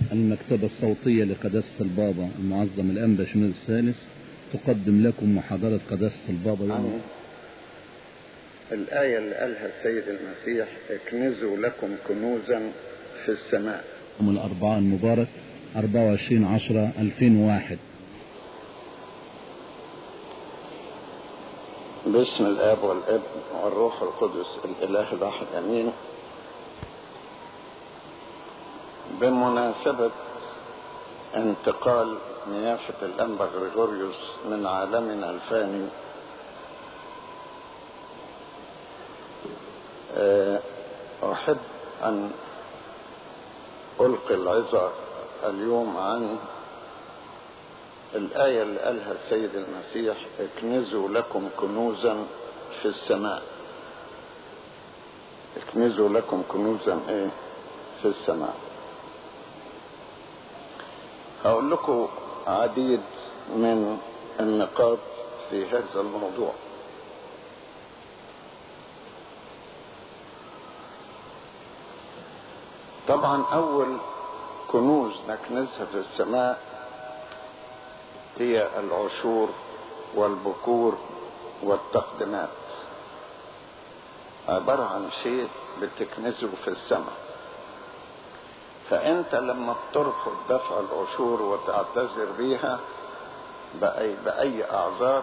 المكتبة الصوتية لقداسة البابا المعظم الأنبا شنود الثالث تقدم لكم محاضرة قداسة البابا يوم عن الآية اللي قالها السيد المسيح اكنزوا لكم كنوزا في السماء يوم الأربعاء المبارك 24 10 2001 باسم الآب والابن والروح القدس الإله الواحد أمين بمناسبة انتقال نيافة الأنبا غريغوريوس من عالمنا الفاني أحب أن ألقي العظة اليوم عن الآية اللي قالها السيد المسيح اكنزوا لكم كنوزا في السماء اكنزوا لكم كنوزا ايه في السماء هقول لكم عديد من النقاط في هذا الموضوع طبعا اول كنوز نكنزها في السماء هي العشور والبكور والتقدمات عبارة عن شيء بتكنزه في السماء فأنت لما بترفض دفع العشور وتعتذر بيها بأي, بأي أعذار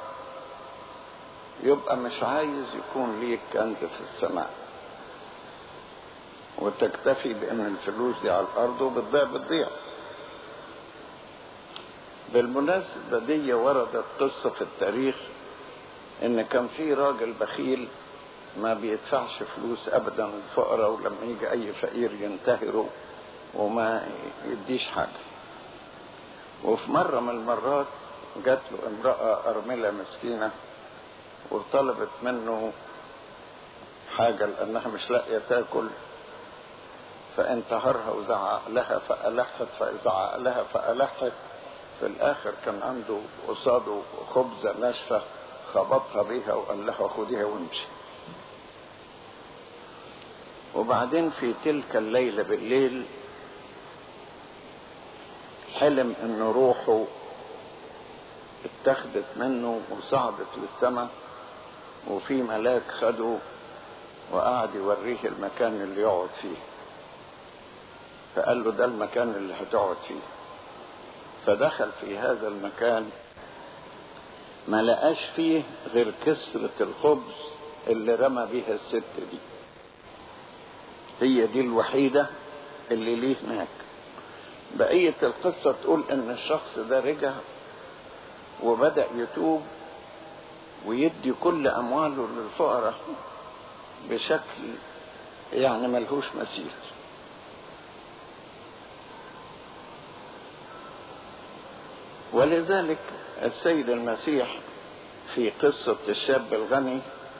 يبقى مش عايز يكون ليك كنز في السماء وتكتفي بأن الفلوس دي على الأرض وبتضيع بتضيع بالمناسبة دي وردت قصة في التاريخ ان كان في راجل بخيل ما بيدفعش فلوس ابدا للفقراء ولما يجي اي فقير ينتهره وما يديش حاجة وفي مرة من المرات جات له امرأة أرملة مسكينة وطلبت منه حاجة لأنها مش لاقية تاكل فانتهرها وزعق لها فألحت فزعق لها فألحت في الاخر كان عنده قصاده خبزه ناشفه خبطها بيها وقال لها خديها وامشي وبعدين في تلك الليله بالليل حلم ان روحه اتخذت منه وصعدت للسماء وفي ملاك خده وقعد يوريه المكان اللي يقعد فيه فقال له ده المكان اللي هتقعد فيه فدخل في هذا المكان ما لقاش فيه غير كسرة الخبز اللي رمى بيها الست دي هي دي الوحيدة اللي ليه هناك بقية القصة تقول ان الشخص ده رجع وبدأ يتوب ويدي كل امواله للفقراء بشكل يعني ملهوش مثيل ولذلك السيد المسيح في قصة الشاب الغني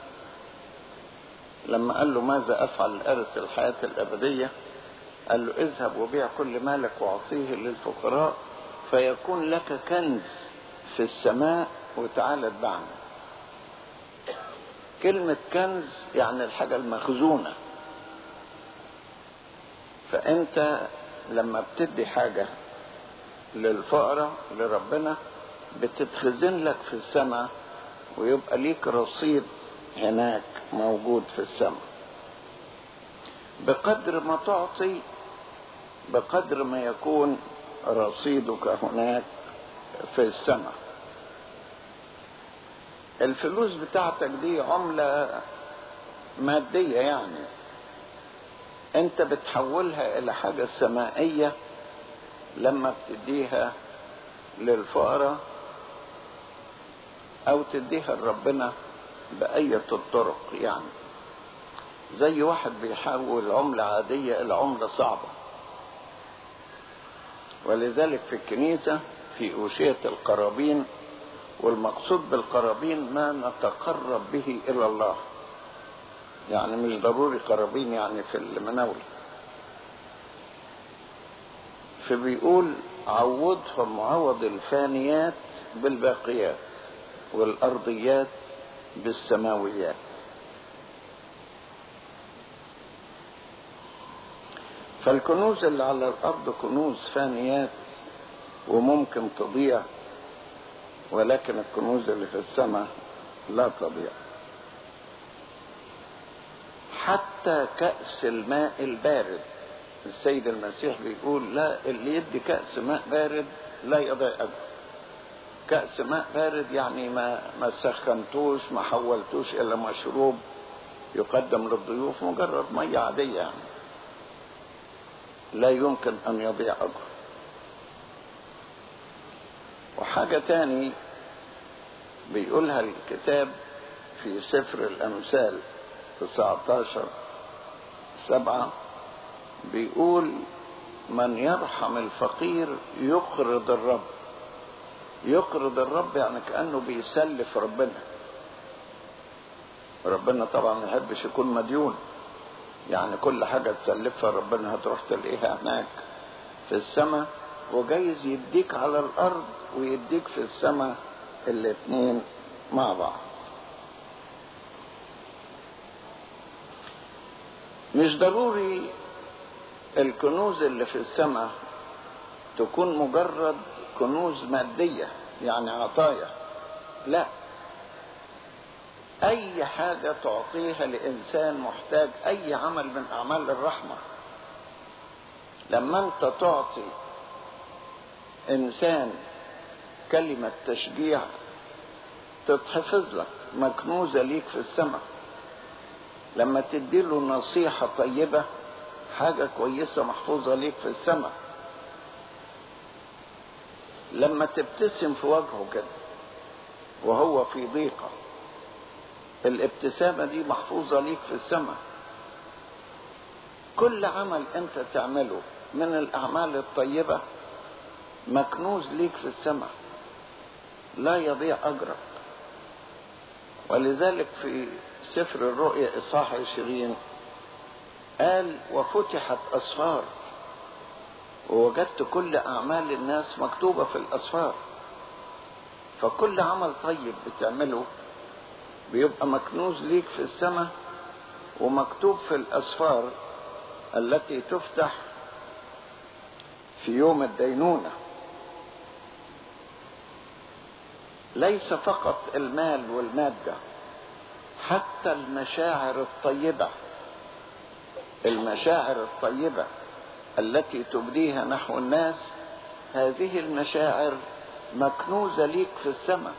لما قال له ماذا أفعل لأرث الحياة الأبدية قال له اذهب وبيع كل مالك واعطيه للفقراء فيكون لك كنز في السماء وتعالى اتبعني كلمة كنز يعني الحاجة المخزونة فأنت لما بتدي حاجة للفقراء لربنا بتتخزن لك في السماء ويبقى ليك رصيد هناك موجود في السماء بقدر ما تعطي بقدر ما يكون رصيدك هناك في السماء الفلوس بتاعتك دي عملة مادية يعني انت بتحولها الى حاجة سمائية لما بتديها للفقراء او تديها لربنا بأية الطرق يعني زي واحد بيحول عملة عادية إلى عملة صعبة ولذلك في الكنيسة في أوشية القرابين والمقصود بالقرابين ما نتقرب به إلى الله يعني مش ضروري قرابين يعني في المناولة فبيقول عوضهم عوض الفانيات بالباقيات والأرضيات بالسماويات فالكنوز اللي على الأرض كنوز فانيات وممكن تضيع ولكن الكنوز اللي في السماء لا تضيع حتى كأس الماء البارد السيد المسيح بيقول لا اللي يدي كأس ماء بارد لا يضيع أجر كأس ماء بارد يعني ما ما سخنتوش ما حولتوش إلى مشروب يقدم للضيوف مجرد مية عادية يعني لا يمكن أن يضيع أجر وحاجة تاني بيقولها الكتاب في سفر الأمثال 19 سبعة بيقول من يرحم الفقير يقرض الرب يقرض الرب يعني كأنه بيسلف ربنا ربنا طبعا ما يحبش يكون مديون يعني كل حاجة تسلفها ربنا هتروح تلاقيها هناك في السماء وجايز يديك على الأرض ويديك في السماء الاتنين مع بعض مش ضروري الكنوز اللي في السماء تكون مجرد كنوز مادية يعني عطايا لا أي حاجة تعطيها لإنسان محتاج أي عمل من أعمال الرحمة لما أنت تعطي إنسان كلمة تشجيع تتحفظ لك مكنوزة ليك في السماء لما تديله نصيحة طيبة حاجة كويسة محفوظة ليك في السماء لما تبتسم في وجهه كده وهو في ضيقة الابتسامة دي محفوظة ليك في السماء كل عمل انت تعمله من الاعمال الطيبة مكنوز ليك في السماء لا يضيع اجرك ولذلك في سفر الرؤيا اصحاح عشرين قال وفتحت اسفار ووجدت كل اعمال الناس مكتوبة في الاسفار فكل عمل طيب بتعمله بيبقى مكنوز ليك في السماء ومكتوب في الاسفار التي تفتح في يوم الدينونه ليس فقط المال والماده حتى المشاعر الطيبه المشاعر الطيبه التي تبديها نحو الناس هذه المشاعر مكنوزه ليك في السماء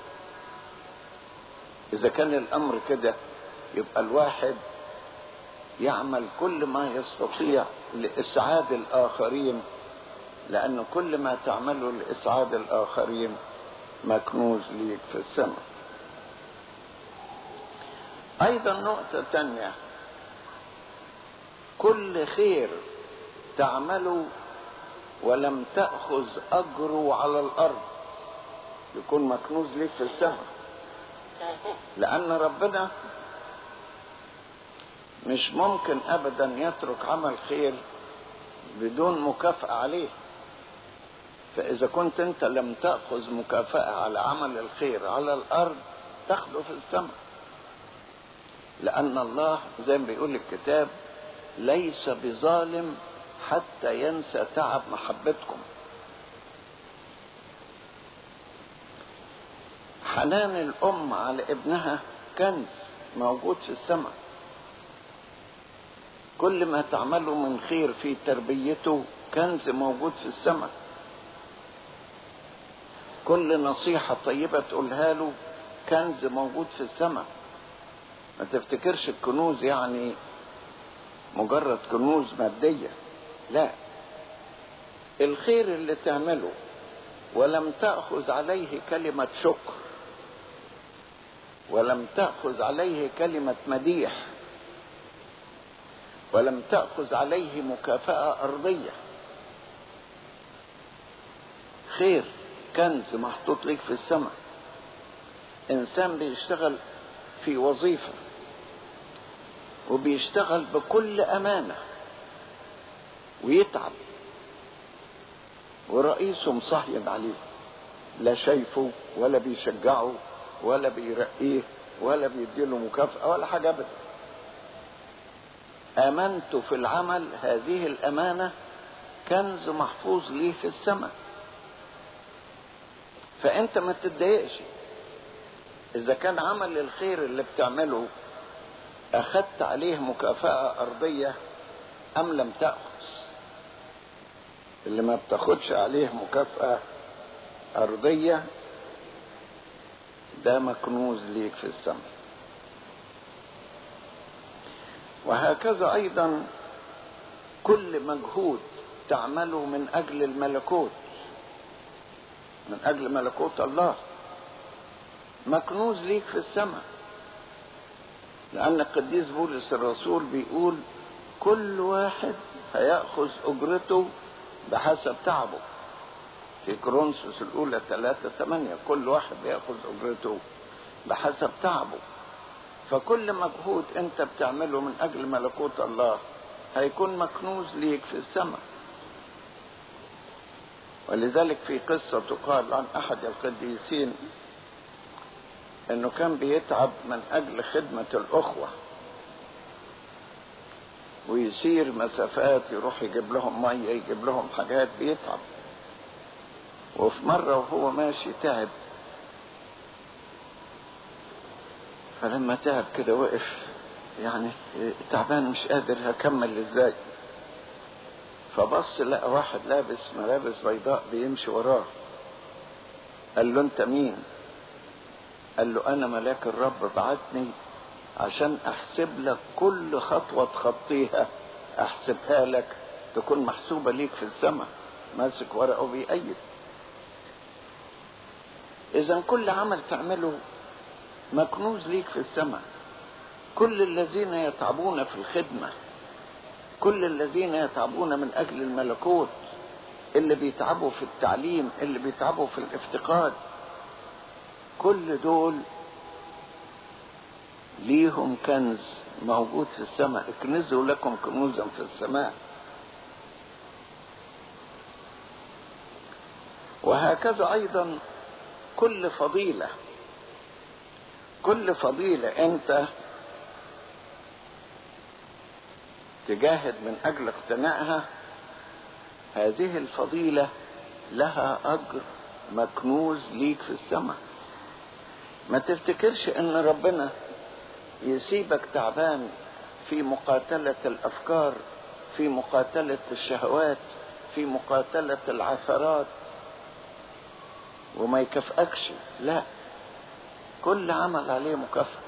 اذا كان الامر كده يبقى الواحد يعمل كل ما يستطيع لاسعاد الاخرين لان كل ما تعمله لاسعاد الاخرين مكنوز ليك في السماء ايضا نقطه تانيه كل خير تعمله ولم تاخذ اجره على الارض يكون مكنوز ليك في السماء لان ربنا مش ممكن ابدا يترك عمل خير بدون مكافاه عليه فاذا كنت انت لم تاخذ مكافاه على عمل الخير على الارض تاخده في السماء لان الله زي ما بيقول الكتاب ليس بظالم حتى ينسى تعب محبتكم حنان الام على ابنها كنز موجود في السماء كل ما تعمله من خير في تربيته كنز موجود في السماء كل نصيحة طيبة تقولها له كنز موجود في السماء ما تفتكرش الكنوز يعني مجرد كنوز مادية لا الخير اللي تعمله ولم تأخذ عليه كلمة شكر ولم تأخذ عليه كلمة مديح ولم تأخذ عليه مكافأة أرضية خير كنز محطوط لك في السماء إنسان بيشتغل في وظيفة وبيشتغل بكل أمانة ويتعب ورئيسه مصهين عليه لا شايفه ولا بيشجعه ولا بيرقيه ولا بيديله مكافأة ولا حاجة أبدا امنت في العمل هذه الامانه كنز محفوظ لي في السماء فانت ما تتضايقش اذا كان عمل الخير اللي بتعمله اخذت عليه مكافاه ارضيه ام لم تاخذ اللي ما بتاخدش عليه مكافاه ارضيه ده مكنوز ليك في السماء وهكذا ايضا كل مجهود تعمله من اجل الملكوت من اجل ملكوت الله مكنوز ليك في السماء لان القديس بولس الرسول بيقول كل واحد هياخذ اجرته بحسب تعبه في كورنثوس الاولى 3 8 كل واحد بياخذ اجرته بحسب تعبه فكل مجهود انت بتعمله من اجل ملكوت الله هيكون مكنوز ليك في السماء ولذلك في قصة تقال عن أحد القديسين أنه كان بيتعب من أجل خدمة الأخوة ويسير مسافات يروح يجيب لهم مية يجيب لهم حاجات بيتعب وفي مرة وهو ماشي تعب فلما تعب كده وقف يعني تعبان مش قادر هكمل ازاي فبص لقى واحد لابس ملابس بيضاء بيمشي وراه قال له انت مين قال له انا ملاك الرب بعتني عشان احسب لك كل خطوة تخطيها احسبها لك تكون محسوبة ليك في السماء ماسك ورقه بيأيد اذا كل عمل تعمله مكنوز ليك في السماء كل الذين يتعبون في الخدمة كل الذين يتعبون من أجل الملكوت اللي بيتعبوا في التعليم اللي بيتعبوا في الافتقاد كل دول ليهم كنز موجود في السماء اكنزوا لكم كنوزا في السماء وهكذا ايضا كل فضيله كل فضيله انت تجاهد من اجل اقتنائها هذه الفضيله لها اجر مكنوز ليك في السماء ما تفتكرش ان ربنا يسيبك تعبان في مقاتله الافكار في مقاتله الشهوات في مقاتله العثرات وما يكافئكش لا كل عمل عليه مكافأة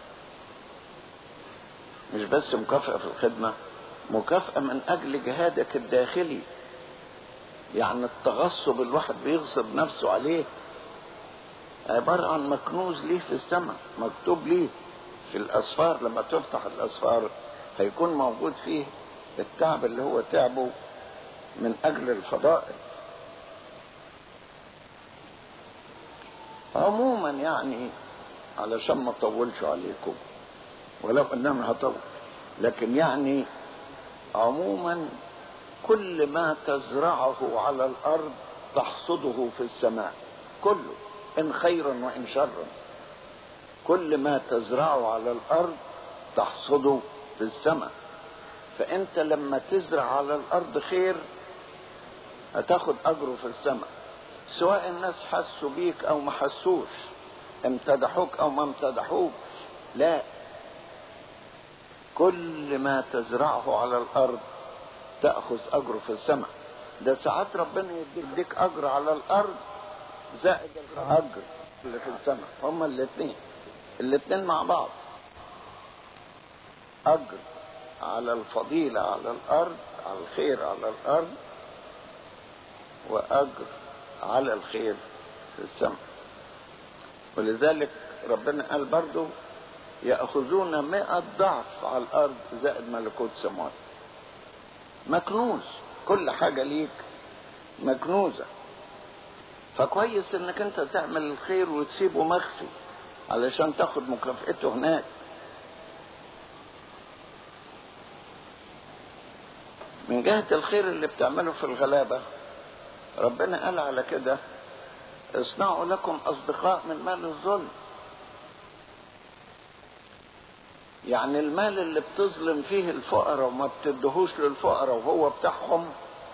مش بس مكافأة في الخدمة مكافأة من أجل جهادك الداخلي يعني التغصب الواحد بيغصب نفسه عليه عبارة عن مكنوز ليه في السماء مكتوب ليه في الأسفار لما تفتح الأسفار هيكون موجود فيه التعب اللي هو تعبه من أجل الفضائل عموما يعني علشان ما اطولش عليكم ولو انما هطول لكن يعني عموما كل ما تزرعه على الارض تحصده في السماء كله ان خيرا وان شرا كل ما تزرعه على الارض تحصده في السماء فانت لما تزرع على الارض خير هتاخد اجره في السماء سواء الناس حسوا بيك او ما حسوش امتدحوك او ما امتدحوك لا كل ما تزرعه على الارض تاخذ اجره في السماء ده ساعات ربنا يديك اجر على الارض زائد الاجر اللي في السماء هما الاثنين الاثنين مع بعض اجر على الفضيلة على الارض على الخير على الارض واجر على الخير في السماء ولذلك ربنا قال برضو يأخذون مئة ضعف على الأرض زائد ملكوت سماوات مكنوز كل حاجة ليك مكنوزة فكويس انك انت تعمل الخير وتسيبه مخفي علشان تاخد مكافئته هناك من جهة الخير اللي بتعمله في الغلابة ربنا قال على كده اصنعوا لكم اصدقاء من مال الظلم يعني المال اللي بتظلم فيه الفقراء وما بتدهوش للفقراء وهو بتاعهم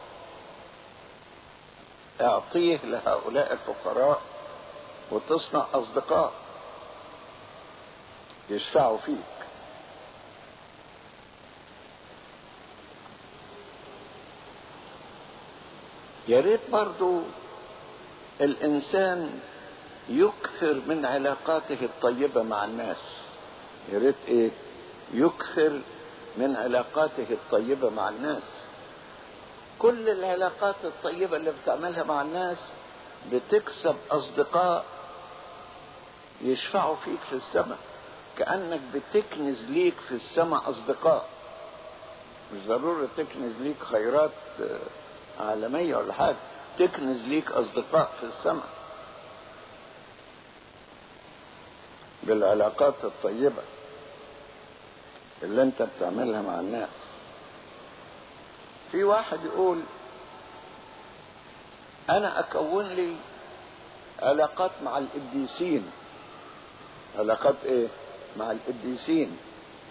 اعطيه لهؤلاء الفقراء وتصنع اصدقاء يشفعوا فيك يا ريت برضو الانسان يكثر من علاقاته الطيبه مع الناس يا ريت ايه يكثر من علاقاته الطيبه مع الناس كل العلاقات الطيبه اللي بتعملها مع الناس بتكسب اصدقاء يشفعوا فيك في السماء كانك بتكنز ليك في السماء اصدقاء مش ضروري تكنز ليك خيرات عالميه ولا حاجه تكنز ليك اصدقاء في السماء بالعلاقات الطيبه اللي انت بتعملها مع الناس في واحد يقول انا اكون لي علاقات مع القديسين علاقات ايه مع القديسين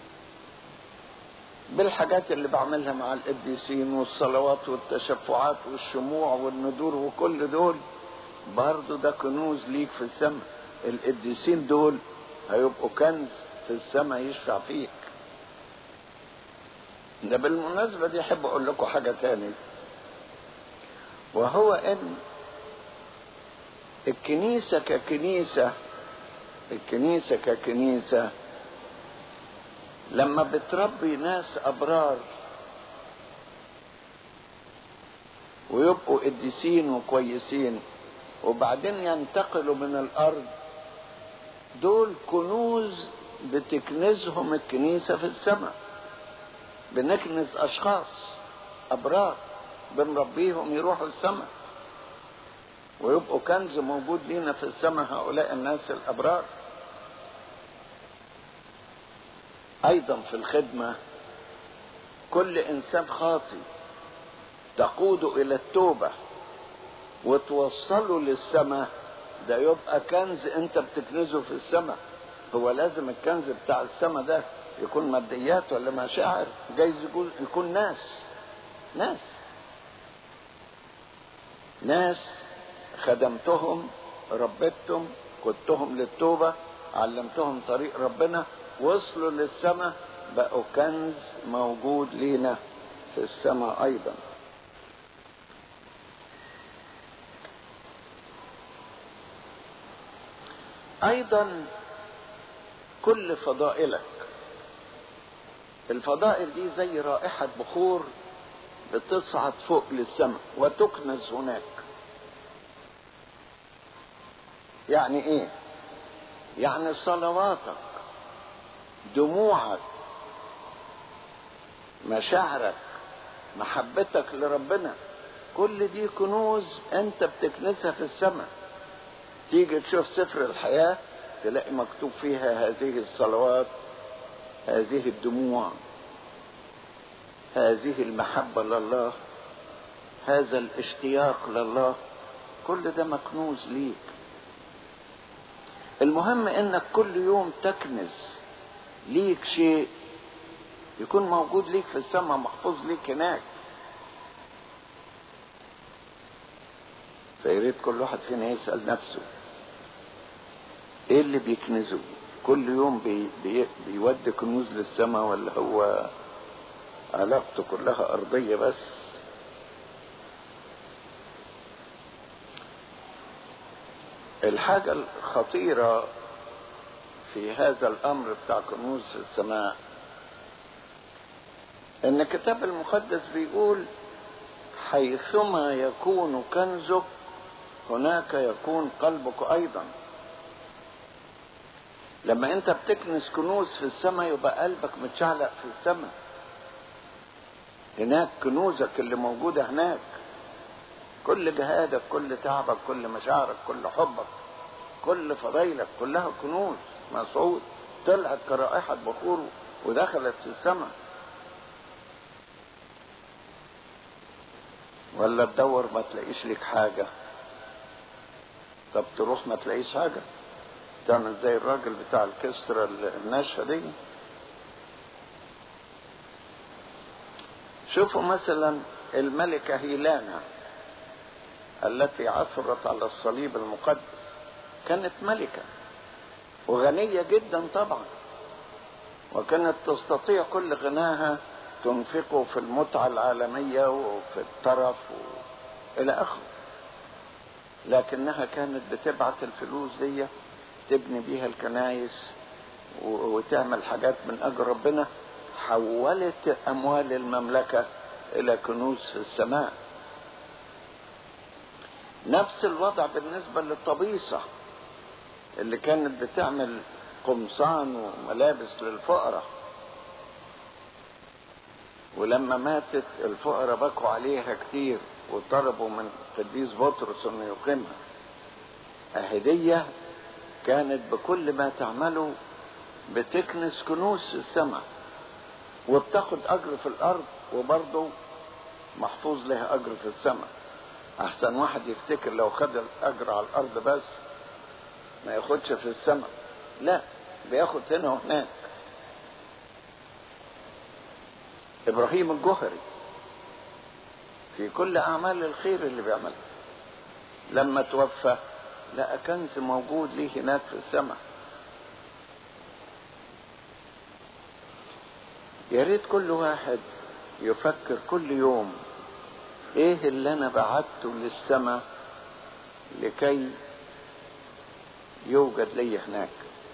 بالحاجات اللي بعملها مع القديسين والصلوات والتشفعات والشموع والندور وكل دول برضه ده كنوز ليك في السماء القديسين دول هيبقوا كنز في السماء يشفع فيك ده بالمناسبة دي أحب أقول لكم حاجة تاني وهو إن الكنيسة ككنيسة الكنيسة ككنيسة لما بتربي ناس أبرار ويبقوا قديسين وكويسين وبعدين ينتقلوا من الأرض دول كنوز بتكنزهم الكنيسة في السماء بنكنز أشخاص أبرار بنربيهم يروحوا السماء ويبقوا كنز موجود لينا في السماء هؤلاء الناس الأبرار أيضا في الخدمة كل إنسان خاطي تقود إلى التوبة وتوصله للسماء ده يبقى كنز أنت بتكنزه في السماء هو لازم الكنز بتاع السماء ده يكون ماديات ولا مشاعر جايز يكون, يكون ناس ناس ناس خدمتهم ربيتهم قدتهم للتوبة علمتهم طريق ربنا وصلوا للسماء بقوا كنز موجود لينا في السماء أيضا أيضا كل فضائلك الفضائل دي زي رائحة بخور بتصعد فوق للسماء وتكنز هناك يعني ايه يعني صلواتك دموعك مشاعرك محبتك لربنا كل دي كنوز انت بتكنسها في السماء تيجي تشوف سفر الحياة تلاقي مكتوب فيها هذه الصلوات هذه الدموع هذه المحبة لله هذا الاشتياق لله كل ده مكنوز ليك المهم انك كل يوم تكنز ليك شيء يكون موجود ليك في السماء محفوظ ليك هناك فياريت كل واحد فينا يسأل نفسه ايه اللي بيكنزه كل يوم بي بي بيودي كنوز للسماء ولا هو علاقته كلها أرضية بس الحاجة الخطيرة في هذا الأمر بتاع كنوز السماء إن الكتاب المقدس بيقول حيثما يكون كنزك هناك يكون قلبك أيضا لما أنت بتكنس كنوز في السماء يبقى قلبك متشعلق في السماء هناك كنوزك اللي موجودة هناك كل جهادك كل تعبك كل مشاعرك كل حبك كل فضيلك كلها كنوز مصعود طلعت كرائحة بخور ودخلت في السماء ولا تدور ما تلاقيش لك حاجة طب تروح ما تلاقيش حاجة تعمل زي الراجل بتاع الكسرة الناشفة دي شوفوا مثلا الملكة هيلانا التي عثرت على الصليب المقدس كانت ملكة وغنية جدا طبعا وكانت تستطيع كل غناها تنفقه في المتعة العالمية وفي الترف و... إلى آخره لكنها كانت بتبعت الفلوس دي تبني بيها الكنايس و... وتعمل حاجات من أجل ربنا حولت أموال المملكة إلى كنوز في السماء نفس الوضع بالنسبة للطبيصة اللي كانت بتعمل قمصان وملابس للفقراء ولما ماتت الفقراء بكوا عليها كتير وطلبوا من قديس بطرس انه يقيمها هدية كانت بكل ما تعمله بتكنس كنوز في السماء وبتاخد اجر في الارض وبرضه محفوظ لها اجر في السماء احسن واحد يفتكر لو خد الاجر على الارض بس ما ياخدش في السماء لا بياخد هنا وهناك ابراهيم الجهري في كل اعمال الخير اللي بيعملها لما توفى لقى كنز موجود ليه هناك في السماء يا ريت كل واحد يفكر كل يوم ايه اللي انا بعته للسماء لكي يوجد لي هناك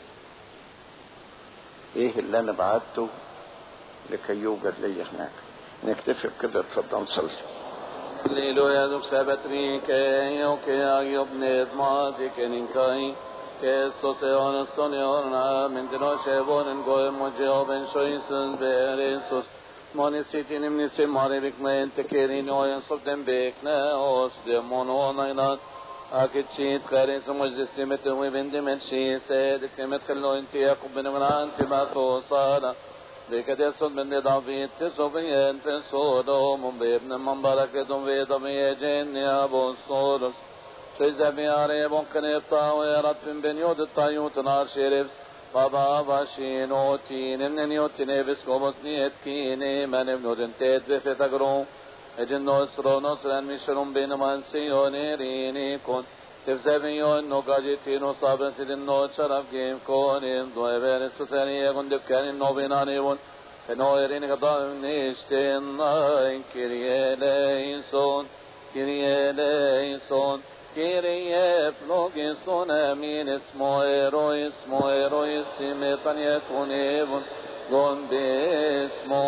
ايه اللي انا بعته لكي يوجد لي هناك نكتفي بكده اتفضل صلي Halleluja, dok sebet rike, och jag jobbnet matik en inkai, ke so se on son orna, men det har sig våren går mot jobben så i sun beresus. Man är sitt in i sig mare vik med inte kerin och en så den bekna oss det monona inat. أكيد خير سمج دستمت وبند من شيء سيد كلمة خلو انت يقب من انت ما توصالا ذيك تسود من ضعفي تسوبين تسودو من بابن من بركتهم في ضمي جن يا ابو الصورس شيزا بياري ممكن يبطاوي رد بن يود الطيوت نار شرفس بابا باشين اوتين ان نيوتين بسكوبس نيت كيني من ابن دنتيت بفتقرون Ecin nostro nostro mission bene mansione rini con Tevzevio no gajiti no sabren sidin no charaf game con in do evere susani con de kan no binani won no erin gada nishten in kiriele inson kiriele inson Kyrie flogin son amin ismo ero ismo ero istimetan yakun evon gon bismo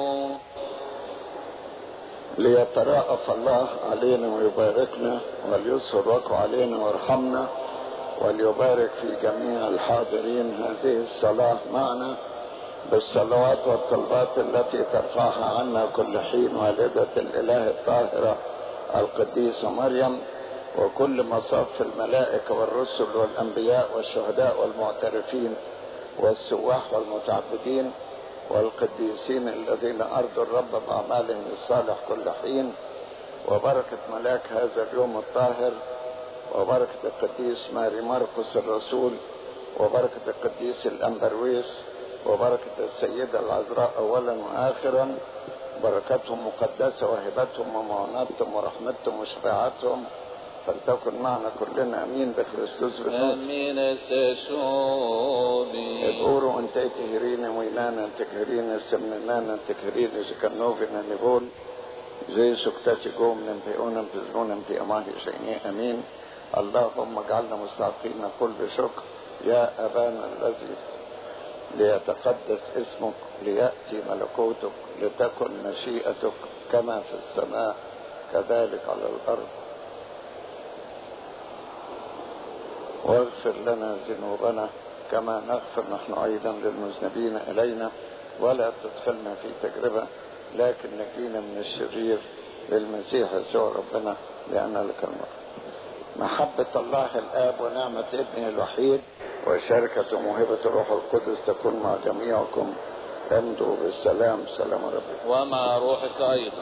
ليتراءف الله علينا ويباركنا وليسر وقع علينا ويرحمنا وليبارك في جميع الحاضرين هذه الصلاة معنا بالصلوات والطلبات التي ترفعها عنا كل حين والدة الإله الطاهرة القديسة مريم وكل مصاف الملائكة والرسل والأنبياء والشهداء والمعترفين والسواح والمتعبدين والقديسين الذين أرضوا الرب بأعمالهم الصالح كل حين وبركة ملاك هذا اليوم الطاهر وبركة القديس ماري مرقس الرسول وبركة القديس الأمبرويس وبركة السيدة العذراء أولا وآخرا بركتهم مقدسة وهبتهم ومعونتهم ورحمتهم وشفاعتهم فلتكن معنا كلنا امين بخريستوس بالنور امين سشوني ادورو انت تهرين ويلانا انت كهرين سمنانا انت كهرين زكنوفنا نقول زي سكتاتي قوم ننبئونا بزنونا في اماهي شيني امين اللهم اجعلنا مستحقين نقول بشكر يا ابانا الذي ليتقدس اسمك لياتي ملكوتك لتكن مشيئتك كما في السماء كذلك على الارض واغفر لنا ذنوبنا كما نغفر نحن ايضا للمذنبين الينا ولا تدخلنا في تجربه لكن نجينا من الشرير للمسيح يسوع ربنا لان لك الملك محبة الله الآب ونعمة ابنه الوحيد وشركة موهبة الروح القدس تكون مع جميعكم امضوا بالسلام سلام ربكم ومع روحك ايضا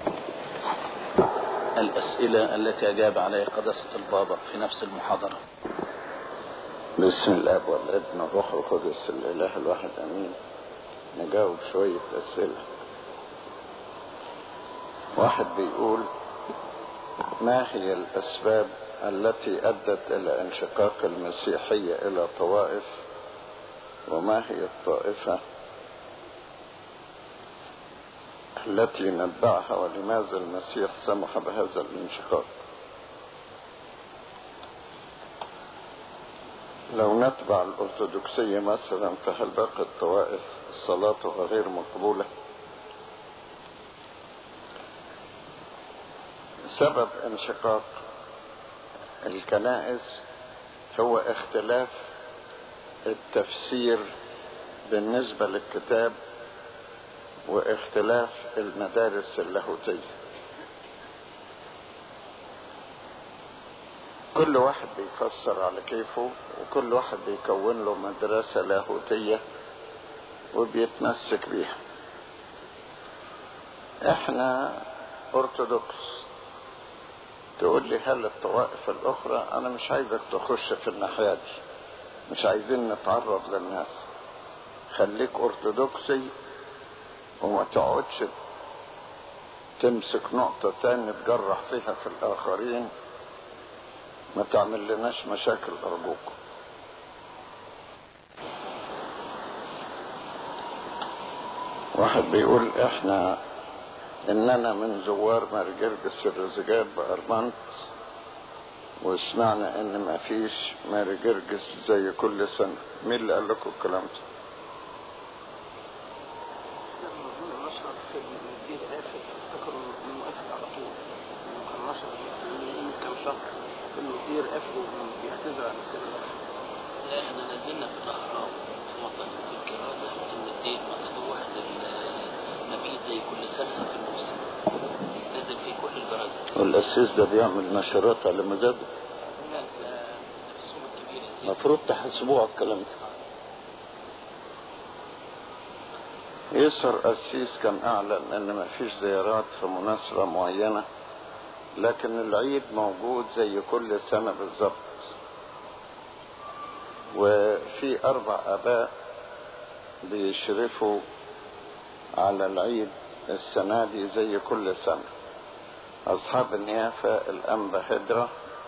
الأسئلة التي أجاب عليها قداسة البابا في نفس المحاضرة بسم الله والابن والروح القدس الاله الواحد امين نجاوب شوية اسئلة واحد بيقول ما هي الأسباب التي أدت إلى انشقاق المسيحية إلى طوائف وما هي الطائفة التي نتبعها ولماذا المسيح سمح بهذا الانشقاق لو نتبع الأرثوذكسية مثلا فهل باقي الطوائف صلاتها غير مقبولة سبب انشقاق الكنائس هو اختلاف التفسير بالنسبة للكتاب واختلاف المدارس اللاهوتية كل واحد بيفسر على كيفه وكل واحد بيكون له مدرسة لاهوتية وبيتمسك بيها احنا ارثوذكس تقول لي هل الطوائف الاخرى انا مش عايزك تخش في الناحية دي مش عايزين نتعرض للناس خليك ارثوذكسي وما تقعدش تمسك نقطة تاني تجرح فيها في الآخرين ما تعمل لناش مشاكل أرجوك واحد بيقول احنا اننا من زوار مارجرجس الرزجات بأرمنت وسمعنا ان ما فيش مارجرجس زي كل سنة مين اللي قال لكم الكلام ده نشر في المدير قافل افتكروا انه قافل على طول انه كان نشر من كام شهر المدير قافل وبيعتذر عن السر لا احنا نزلنا في الاهرام في وطن في الكراسة ان الدين مثلا واحد النبي زي كل سنة في الموسم نزل فيه كل البرامج والأسيس ده بيعمل نشرات على مزاجه الناس الرسوم الكبيرة دي المفروض تحاسبوه على الكلام ده يسر قسيس كان أعلن أن ما فيش زيارات في مناسبة معينة لكن العيد موجود زي كل سنة بالظبط وفي أربع آباء بيشرفوا على العيد السنة دي زي كل سنة أصحاب النيافة الأنبا هدرة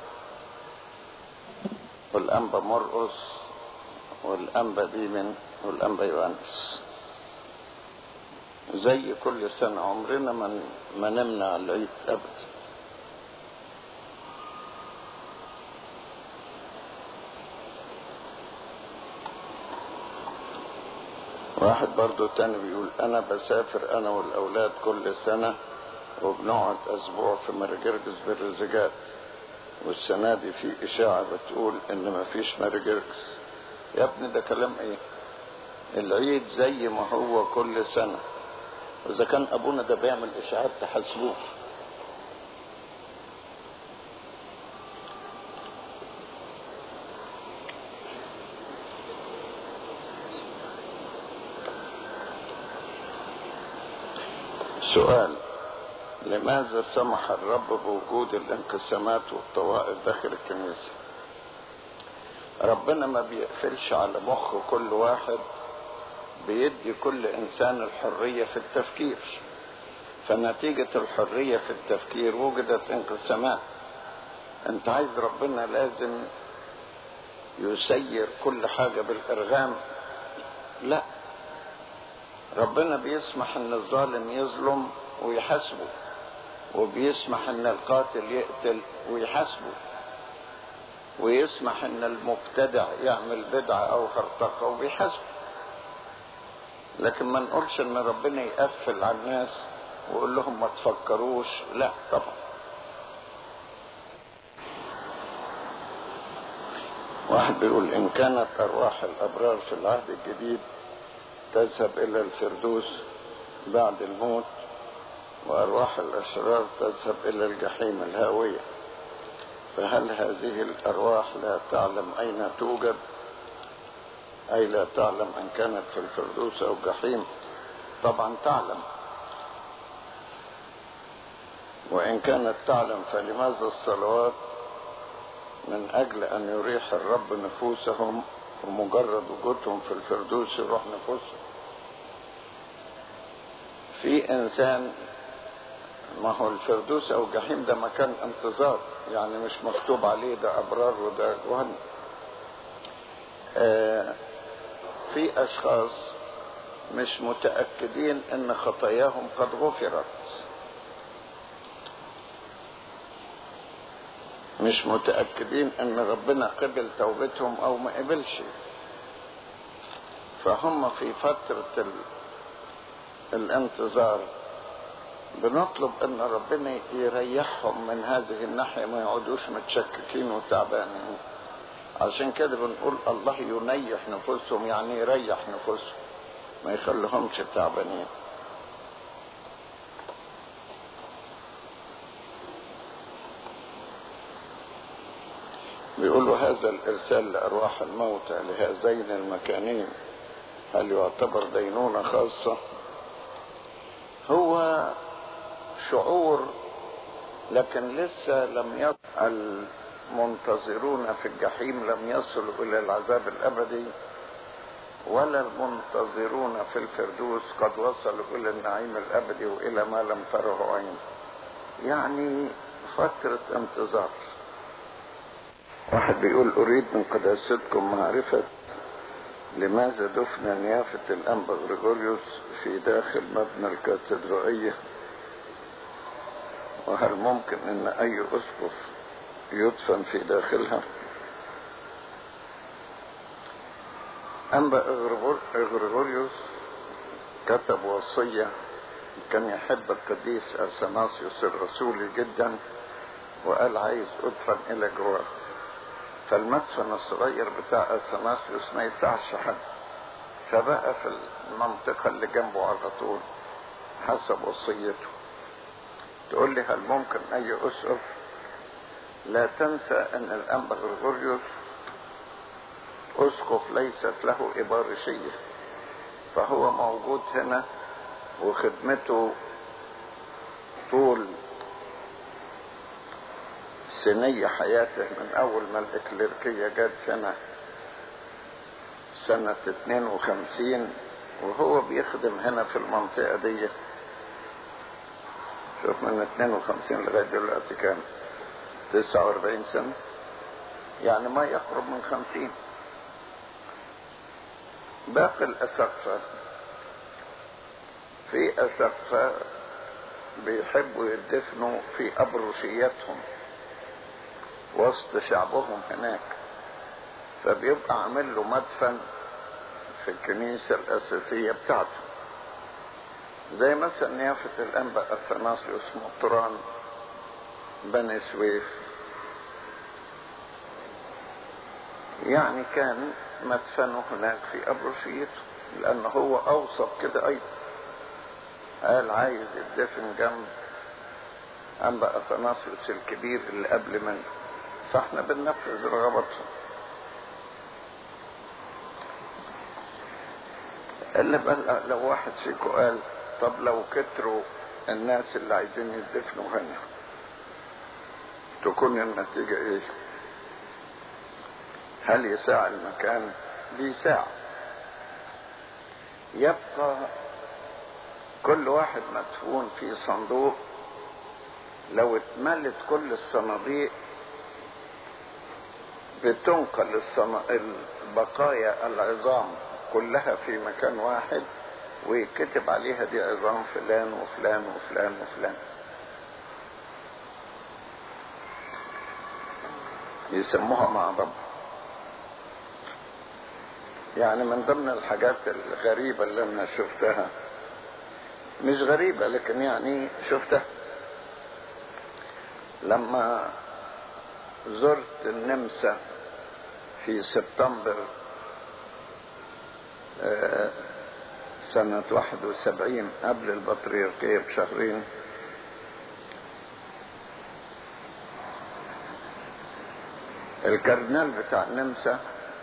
والأنبا مرقص والأنبا ديمن والأنبا يوانس زي كل سنة عمرنا ما ما نمنع العيد أبدا واحد برضو تاني بيقول أنا بسافر أنا والأولاد كل سنة وبنقعد أسبوع في مرجرجس بالرزجات والسنة دي في إشاعة بتقول إن مفيش مرجرجس يا ابني ده كلام إيه؟ العيد زي ما هو كل سنة وإذا كان أبونا ده بيعمل إشاعات تحاسبوه سؤال لماذا سمح الرب بوجود الانقسامات والطوائف داخل الكنيسة ربنا ما بيقفلش على مخ كل واحد بيدي كل انسان الحرية في التفكير فنتيجة الحرية في التفكير وجدت انقسامات انت عايز ربنا لازم يسير كل حاجة بالارغام لا ربنا بيسمح ان الظالم يظلم ويحاسبه وبيسمح ان القاتل يقتل ويحاسبه ويسمح ان المبتدع يعمل بدعة او هرطقة وبيحاسبه لكن ما نقولش ان ربنا يقفل على الناس ويقول لهم ما تفكروش لا طبعا واحد بيقول ان كانت ارواح الابرار في العهد الجديد تذهب الى الفردوس بعد الموت وارواح الاشرار تذهب الى الجحيم الهاويه فهل هذه الارواح لا تعلم اين توجد اي لا تعلم ان كانت في الفردوس او الجحيم طبعا تعلم وان كانت تعلم فلماذا الصلوات من اجل ان يريح الرب نفوسهم ومجرد وجودهم في الفردوس يروح نفوسهم في انسان ما هو الفردوس او الجحيم ده مكان انتظار يعني مش مكتوب عليه ده ابرار وده جهنم آه في اشخاص مش متاكدين ان خطاياهم قد غفرت مش متاكدين ان ربنا قبل توبتهم او ما قبلش فهم في فتره ال... الانتظار بنطلب ان ربنا يريحهم من هذه الناحية ما يقعدوش متشككين وتعبانين عشان كده بنقول الله ينيح نفوسهم يعني يريح نفوسهم ما يخليهمش تعبانين بيقولوا هذا الارسال لارواح الموتى لهذين المكانين هل يعتبر دينونة خاصة هو شعور لكن لسه لم يصل المنتظرون في الجحيم لم يصلوا الى العذاب الابدي ولا المنتظرون في الفردوس قد وصلوا الى النعيم الابدي والى ما لم تره عين يعني فترة انتظار واحد بيقول اريد من قداستكم معرفة لماذا دفن نيافة الانبا غريغوريوس في داخل مبنى الكاتدرائية وهل ممكن ان اي اسقف يدفن في داخلها انبا غريغوريوس كتب وصية كان يحب القديس اثناسيوس الرسولي جدا وقال عايز ادفن الى جوار فالمدفن الصغير بتاع اثناسيوس ما يسعش حد فبقى في المنطقة اللي جنبه على طول حسب وصيته تقول لي هل ممكن اي اسقف لا تنسى ان الانبا غرغوريوس اسقف ليست له ابارشية فهو موجود هنا وخدمته طول سنية حياته من اول ما الاكليركية جت سنة سنة 52 وهو بيخدم هنا في المنطقة دي شوف من 52 لغاية دلوقتي كام 49 سنة يعني ما يقرب من 50 باقي الأسقفة في أسقفة بيحبوا يدفنوا في أبرشياتهم وسط شعبهم هناك فبيبقى عامل له مدفن في الكنيسة الأساسية بتاعته زي مثلا نيافة الأنبا أثناسيوس مطران بني سويف يعني كان مدفنه هناك في أبرشيته لأنه هو أوصف كده أيضا قال عايز يدفن جنب أنبا أثناسيوس الكبير اللي قبل منه فاحنا بننفذ رغبتهم الا بقى لو واحد فيكم قال طب لو كتروا الناس اللي عايزين يدفنوا هنا تكون النتيجة ايه هل يساع المكان دي ساعة يبقى كل واحد مدفون في صندوق لو اتملت كل الصناديق بتنقل الصنا... البقايا العظام كلها في مكان واحد ويكتب عليها دي عظام فلان وفلان وفلان وفلان يسموها مع بعض يعني من ضمن الحاجات الغريبة اللي انا شفتها مش غريبة لكن يعني شفتها لما زرت النمسا في سبتمبر سنة 71 قبل البطريركية بشهرين الكاردينال بتاع النمسا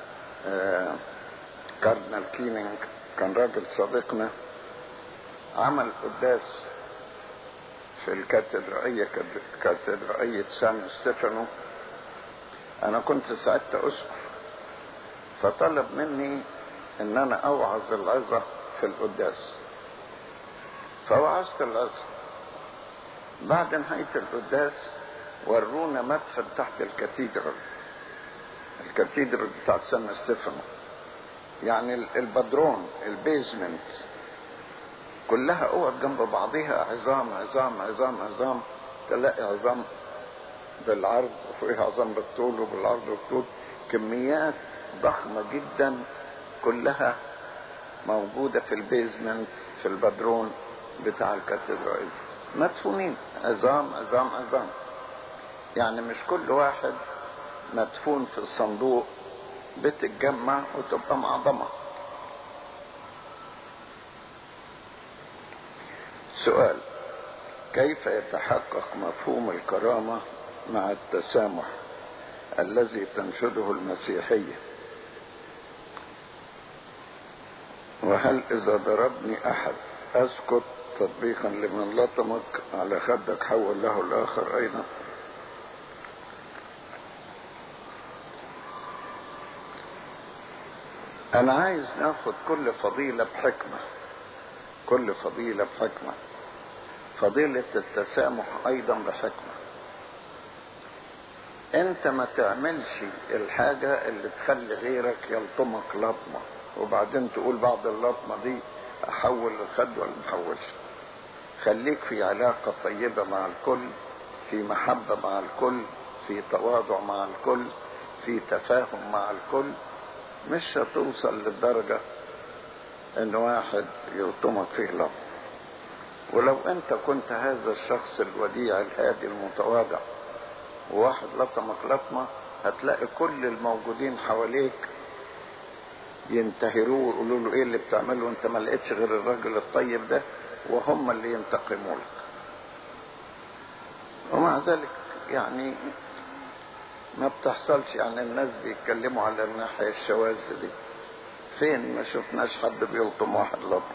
كاردينال كينينج كان راجل صديقنا عمل قداس في الكاتدرائية كاتدرائية سان ستيفانو انا كنت ساعتها اسقف فطلب مني ان انا اوعظ العظة في القداس فوعظت العظة بعد نهاية القداس ورونا مدفن تحت الكاتيدرال الكاتيدرال بتاع سان ستيفانو يعني ال- البدرون البيزمنت كلها اوض جنب بعضها عظام عظام عظام عظام تلاقي عظام بالعرض وفوقها عظام بالطول وبالعرض والطول كميات ضخمة جدا كلها موجودة في البيزمنت في البدرون بتاع الكاتدرائية مدفونين عظام عظام عظام يعني مش كل واحد مدفون في الصندوق بتتجمع وتبقى معظمة سؤال كيف يتحقق مفهوم الكرامة مع التسامح الذي تنشده المسيحية وهل إذا ضربني أحد أسكت تطبيقا لمن لطمك على خدك حول له الآخر أيضا أنا عايز ناخد كل فضيلة بحكمة كل فضيلة بحكمة فضيلة التسامح أيضا بحكمة أنت ما تعملش الحاجة اللي تخلي غيرك يلطمك لطمة وبعدين تقول بعد اللطمة دي أحول الخد ولا محولش خليك في علاقة طيبة مع الكل في محبة مع الكل في تواضع مع الكل في تفاهم مع الكل مش هتوصل للدرجة ان واحد يلطمك فيه لطم ولو انت كنت هذا الشخص الوديع الهادي المتواضع وواحد لطمك لطمة هتلاقي كل الموجودين حواليك ينتهروه ويقولوا له ايه اللي بتعمله وانت ما لقيتش غير الراجل الطيب ده وهم اللي ينتقموا لك ومع ذلك يعني ما بتحصلش يعني الناس بيتكلموا على الناحية الشواذ دي فين ما شفناش حد بيلطم واحد لطم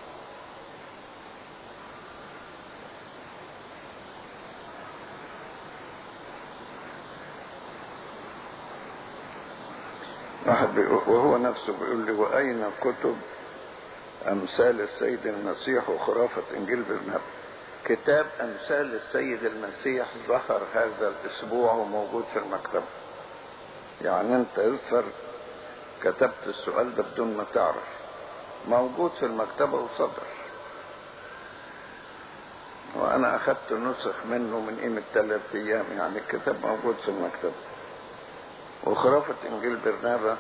واحد بيقول وهو نفسه بيقول لي وأين كتب أمثال السيد المسيح وخرافة إنجيل برنابا كتاب أمثال السيد المسيح ظهر هذا الأسبوع وموجود في المكتبة يعني أنت يظهر كتبت السؤال ده بدون ما تعرف موجود في المكتبة وصدر وأنا أخذت نسخ منه من قيمة ثلاث أيام يعني الكتاب موجود في المكتبة وخرافة إنجيل برنابا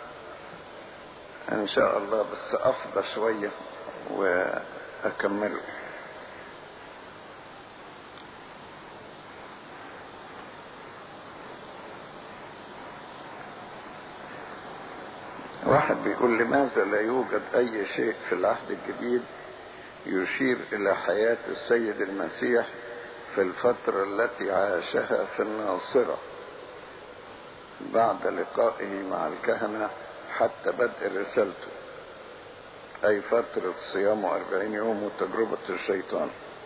إن شاء الله بس أفضى شوية وأكمله واحد بيقول لماذا لا يوجد أي شيء في العهد الجديد يشير إلى حياة السيد المسيح في الفترة التي عاشها في الناصرة بعد لقائه مع الكهنة حتى بدء رسالته أي فترة صيامه أربعين يوم وتجربة الشيطان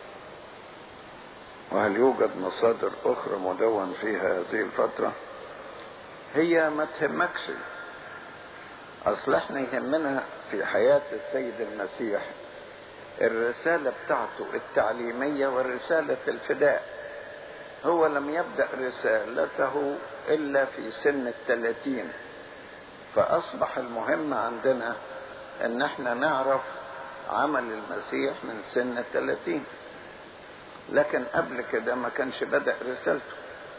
وهل يوجد مصادر أخرى مدون فيها هذه الفترة هي ما تهمكش أصل احنا يهمنا في حياة السيد المسيح الرسالة بتاعته التعليمية والرسالة الفداء هو لم يبدأ رسالته إلا في سن الثلاثين فأصبح المهم عندنا أن احنا نعرف عمل المسيح من سن الثلاثين لكن قبل كده ما كانش بدأ رسالته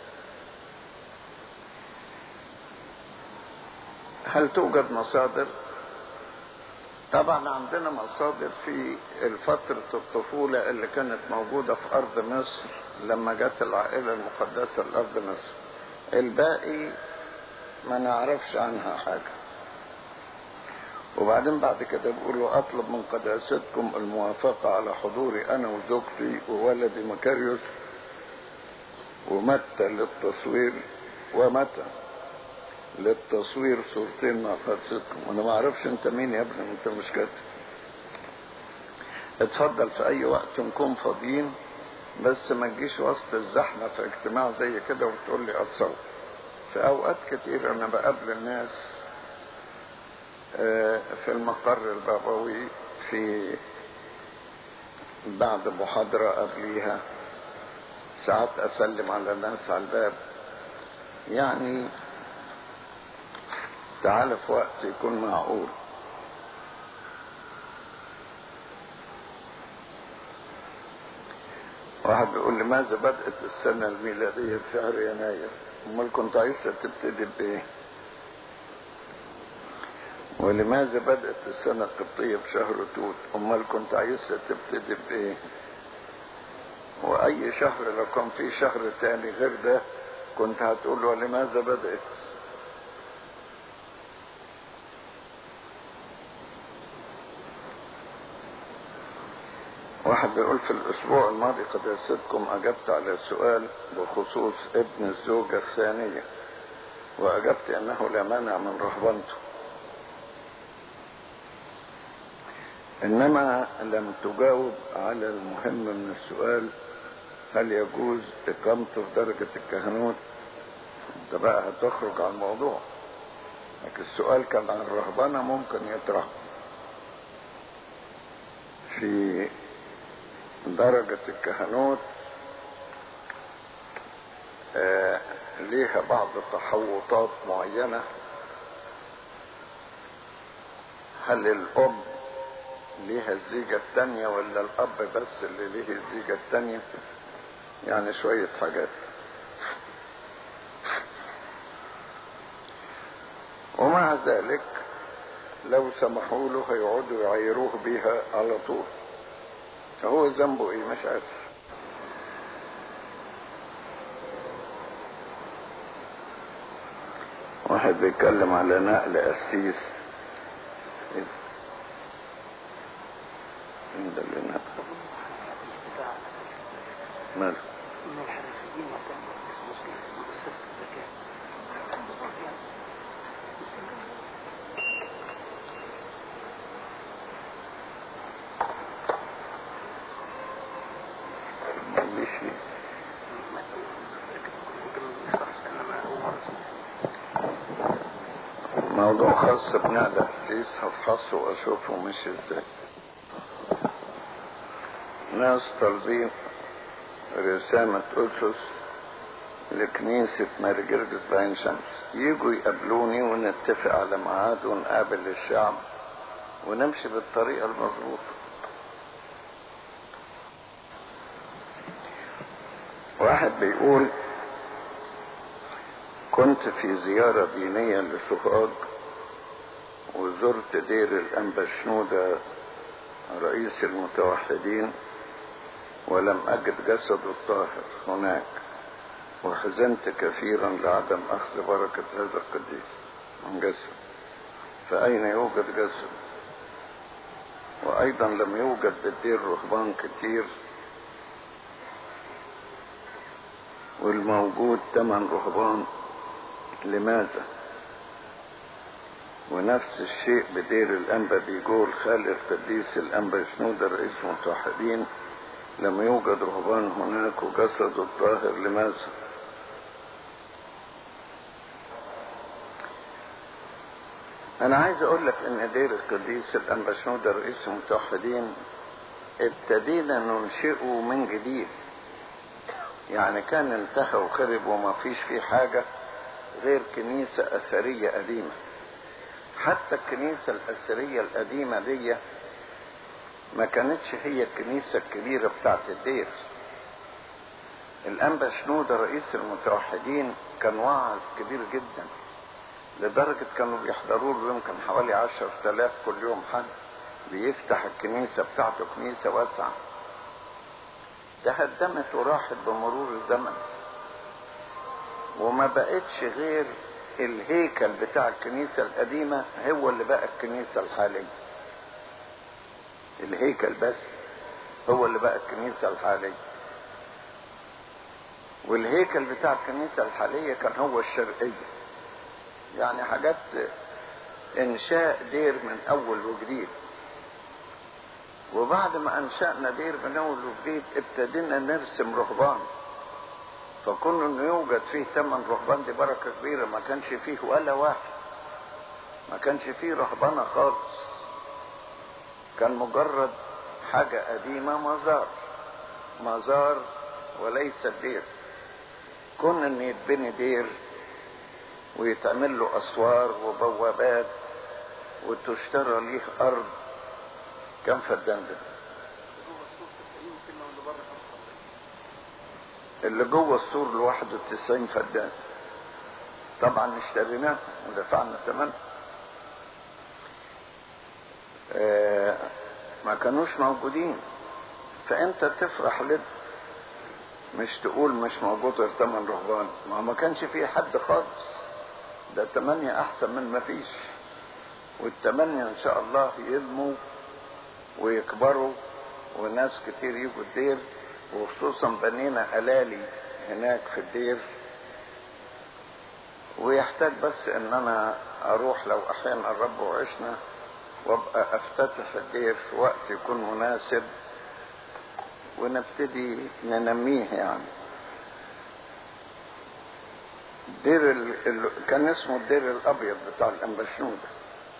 هل توجد مصادر طبعا عندنا مصادر في فترة الطفولة اللي كانت موجودة في أرض مصر لما جت العائلة المقدسة لأرض مصر الباقي ما نعرفش عنها حاجة وبعدين بعد كده بيقولوا أطلب من قداستكم الموافقة على حضوري أنا وزوجتي وولدي مكاريوس ومتى للتصوير ومتى للتصوير صورتين مع قداستكم وانا ما اعرفش انت مين يا ابني انت مش كاتب اتفضل في اي وقت نكون فاضيين بس ما تجيش وسط الزحمة في اجتماع زي كده وتقول لي اتصور في اوقات كتير انا بقابل الناس في المقر البابوي في بعد محاضرة قبليها ساعات اسلم على الناس على الباب يعني تعال في وقت يكون معقول واحد بيقول لماذا بدأت السنة الميلادية في شهر يناير امال كنت عايزة تبتدي بايه ولماذا بدأت السنة القبطية في شهر توت امال كنت عايزة تبتدي بايه واي شهر لو كان في شهر تاني غير ده كنت هتقول ولماذا بدأت واحد بيقول في الأسبوع الماضي قداستكم أجبت على سؤال بخصوص ابن الزوجة الثانية وأجبت أنه لا مانع من رهبنته إنما لم تجاوب على المهم من السؤال هل يجوز إقامته في درجة الكهنوت أنت بقى هتخرج عن الموضوع لكن السؤال كان عن الرهبنة ممكن يطرح في درجة الكهنوت آه ليها بعض التحوطات معينة هل الأب ليها الزيجة التانية ولا الأب بس اللي ليه الزيجة التانية يعني شوية حاجات ومع ذلك لو سمحوا له هيقعدوا يعيروه بيها على طول هو ذنبه ايه مش عارف واحد بيتكلم على نقل قسيس مين ده اللي نقل بتاع ماله من الحرفيين كان اسمه مؤسسة الزكاة ماليش فيه ممكن نشرح انما اول مرة اسمه موضوع خاص بنقل قسيس هفحصه واشوفه مش ازاي ناس طالبين رسامة أسس لكنيسة ماري جرجس بعين شمس يجوا يقابلوني ونتفق على ميعاد ونقابل الشعب ونمشي بالطريقة المظبوطة واحد بيقول كنت في زيارة دينية لسوهاج وزرت دير الأنبا شنودة رئيس المتوحدين ولم أجد جسد الطاهر هناك وحزنت كثيرا لعدم أخذ بركة هذا القديس من جسد فأين يوجد جسد وأيضا لم يوجد بالدير رهبان كتير والموجود ثمان رهبان لماذا ونفس الشيء بدير الأنبا بيقول خال القديس الأنبا شنودة رئيس المتوحدين لم يوجد رهبان هناك وجسد الطاهر لماذا أنا عايز أقول لك إن دير القديس الأنبا شنودة رئيس المتوحدين ابتدينا ننشئه من جديد يعني كان انتهى وخرب وما فيش فيه حاجة غير كنيسة أثرية قديمة حتى الكنيسة الأثرية القديمة دي ما كانتش هي الكنيسة الكبيرة بتاعت الدير الأنبا شنودة رئيس المتوحدين كان واعظ كبير جدا لدرجة كانوا بيحضروا له يمكن حوالي عشر تلاف كل يوم حد بيفتح الكنيسة بتاعته كنيسة واسعة تهدمت وراحت بمرور الزمن وما بقتش غير الهيكل بتاع الكنيسة القديمة هو اللي بقى الكنيسة الحالية الهيكل بس هو اللي بقى الكنيسة الحالية والهيكل بتاع الكنيسة الحالية كان هو الشرقية يعني حاجات انشاء دير من اول وجديد وبعد ما انشأنا دير من اول وجديد ابتدينا نرسم رهبان فكون انه يوجد فيه ثمان رهبان دي بركة كبيرة ما كانش فيه ولا واحد ما كانش فيه رهبنة خالص كان مجرد حاجة قديمة مزار مزار وليس الدير كون ان يتبني دير ويتعمل له اسوار وبوابات وتشترى ليه ارض كم فدان ده اللي جوه السور لوحده 90 فدان طبعا اشتريناه ودفعنا ثمن آه ما كانوش موجودين فانت تفرح لده مش تقول مش موجود غير ثمن رهبان ما ما كانش فيه حد خالص ده تمانية احسن من ما فيش والتمانية ان شاء الله ينموا ويكبروا وناس كتير يجوا الدير وخصوصا بنينا ألالي هناك في الدير ويحتاج بس ان انا اروح لو احيانا الرب وعشنا وابقى افتتح الدير في وقت يكون مناسب ونبتدي ننميه يعني دير ال... ال... كان اسمه الدير الابيض بتاع الانبشنودة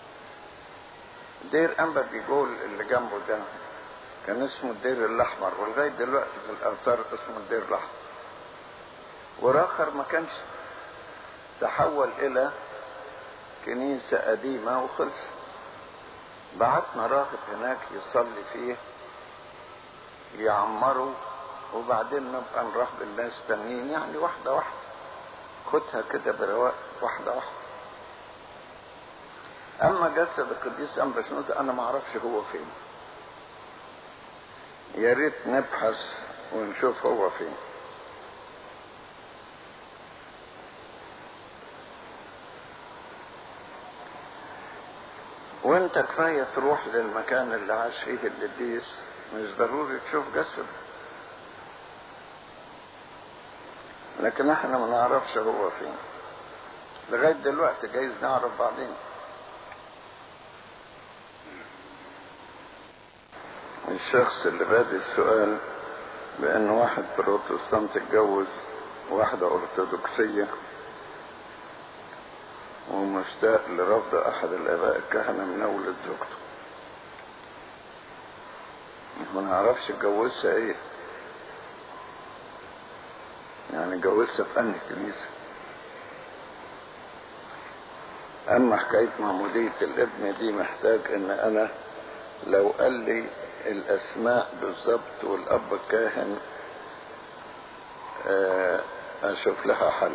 دير انبا بيقول اللي جنبه ده كان اسمه الدير الاحمر ولغايه دلوقتي في الاثار اسمه الدير الاحمر وراخر ما كانش تحول الى كنيسة قديمة وخلص بعتنا راهب هناك يصلي فيه يعمروا وبعدين نبقى نرهب الناس تانيين يعني واحدة واحدة خدها كده برواق واحدة واحدة أما جسد القديس أنبا شنودة أنا ما أعرفش هو فين يا ريت نبحث ونشوف هو فين وانت كفاية تروح للمكان اللي عاش فيه القديس مش ضروري تشوف جسد لكن احنا ما نعرفش هو فين لغاية دلوقتي جايز نعرف بعدين الشخص اللي بادئ السؤال بأن واحد بروتستانت اتجوز واحدة أرثوذكسية ومشتاق لرفض أحد الآباء الكهنة من أولاد زوجته ما نعرفش اتجوزها ايه يعني اتجوزها في أنهي كنيسة أما حكاية معمودية الابن دي محتاج إن أنا لو قال لي الأسماء بالظبط والأب الكاهن أشوف لها حل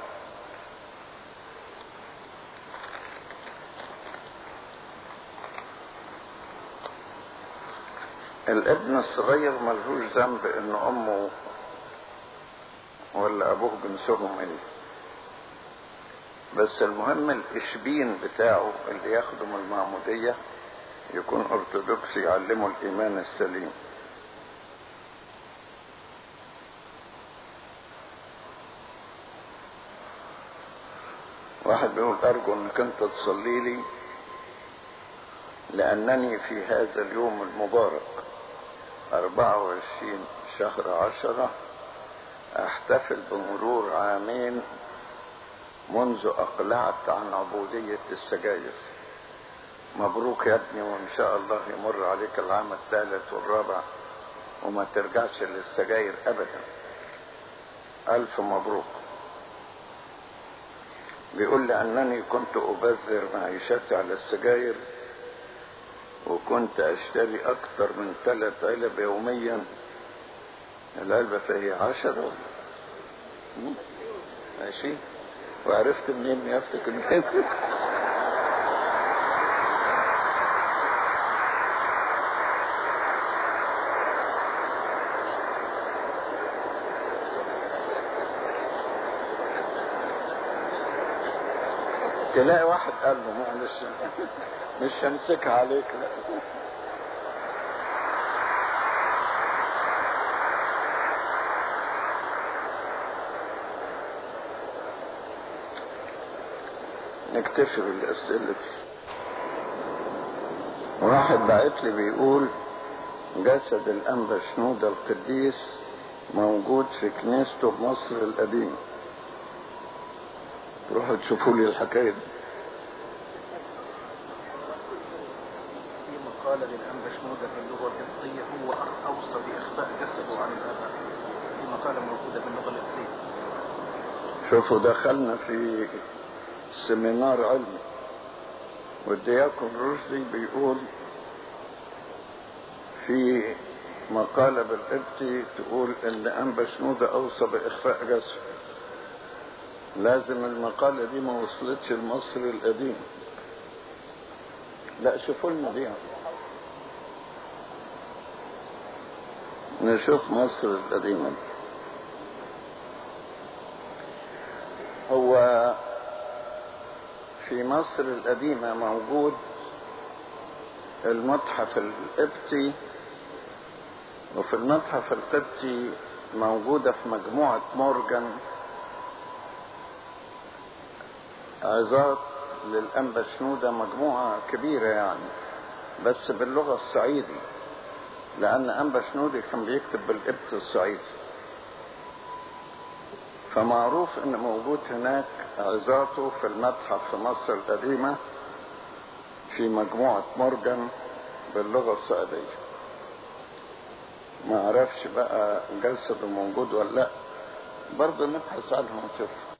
الابن الصغير ملهوش ذنب ان امه ولا ابوه جنسهم ايه بس المهم الاشبين بتاعه اللي ياخده من المعمودية يكون ارثوذكسي يعلمه الايمان السليم واحد بيقول ارجو انك انت تصلي لي لانني في هذا اليوم المبارك 24 شهر عشرة احتفل بمرور عامين منذ اقلعت عن عبودية السجاير مبروك يا ابني وان شاء الله يمر عليك العام الثالث والرابع وما ترجعش للسجاير ابدا الف مبروك بيقول لي انني كنت ابذر معيشتي على السجاير وكنت اشتري اكتر من ثلاث علب يوميا العلبة فهي عشرة ماشي وعرفت منين يا افتكر تلاقي واحد قال له معلش مش همسكها عليك لا نكتفي بالأسئلة دي واحد بعت لي بيقول جسد الأنبا شنودة القديس موجود في كنيسته بمصر القديمة روحوا تشوفوا لي الحكاية دي في مقالة للأنبا شنودة في اللغة القبطية هو أوصى بإخفاء جسده عن الآباء في مقالة موجودة باللغة الإنجليزية شوفوا دخلنا في سيمينار علمي والدياكون رشدي بيقول في مقالة بالقبطي تقول ان انبا شنودة اوصى باخفاء جسده لازم المقالة دي ما وصلتش لمصر القديم لا شوفوا لنا دي نشوف مصر القديمة دي. هو في مصر القديمة موجود المتحف القبطي وفي المتحف القبطي موجودة في مجموعة مورجان عظات للأنبا شنودة مجموعة كبيرة يعني بس باللغة الصعيدي لأن أنبا شنودة كان بيكتب بالقبط الصعيدي فمعروف ان موجود هناك عظاته في المتحف في مصر القديمة في مجموعة مورجان باللغة الصعيدية ما اعرفش بقى جسده موجود ولا لا برضه نبحث عنه ونشوف